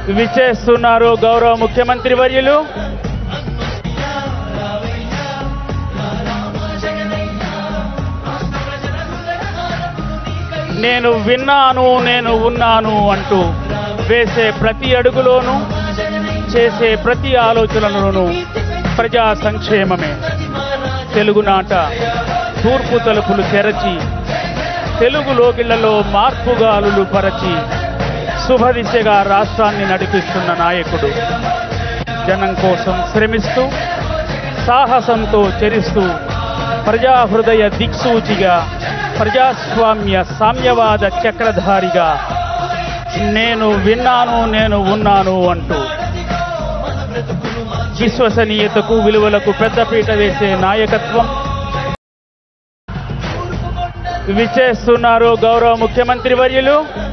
విచ్చేస్తున్నారు గౌరవ ముఖ్యమంత్రి వర్యులు నేను విన్నాను నేను ఉన్నాను అంటూ వేసే ప్రతి అడుగులోనూ చేసే ప్రతి ఆలోచనలోనూ ప్రజా సంక్షేమమే తెలుగునాట తూర్పు తలుపులు తెరచి తెలుగు లోగిళ్లలో మార్పుగాలులు పరచి శుభదిశగా రాష్ట్రాన్ని నడిపిస్తున్న నాయకుడు జనం కోసం శ్రమిస్తూ సాహసంతో చరిస్తూ ప్రజా హృదయ దిక్సూచిగా ప్రజాస్వామ్య సామ్యవాద చక్రధారిగా నేను విన్నాను నేను ఉన్నాను అంటూ విశ్వసనీయతకు విలువలకు పెద్దపీట వేసే నాయకత్వం విచ్చేస్తున్నారు గౌరవ ముఖ్యమంత్రి వర్యులు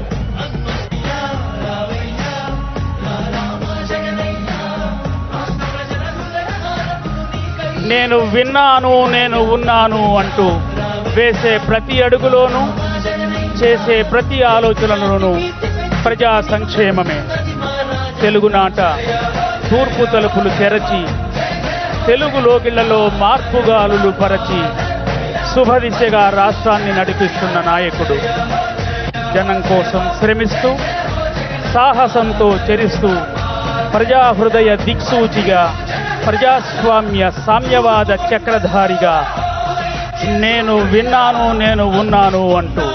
నేను విన్నాను నేను ఉన్నాను అంటూ వేసే ప్రతి అడుగులోనూ చేసే ప్రతి ఆలోచనలోనూ ప్రజా సంక్షేమమే తెలుగునాట తూర్పు తలుపులు తెరచి తెలుగు లోగిళ్లలో మార్పుగాలులు పరచి శుభదిశగా రాష్ట్రాన్ని నడిపిస్తున్న నాయకుడు జనం కోసం శ్రమిస్తూ సాహసంతో చరిస్తూ ప్రజా హృదయ దిక్సూచిగా ప్రజాస్వామ్య సామ్యవాద చక్రధారిగా నేను విన్నాను నేను ఉన్నాను అంటూ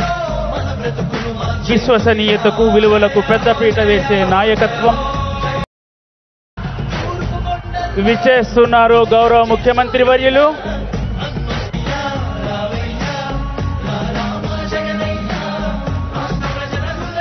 విశ్వసనీయతకు విలువలకు పెద్దపీట వేసే నాయకత్వం విచ్చేస్తున్నారు గౌరవ ముఖ్యమంత్రి వర్యులు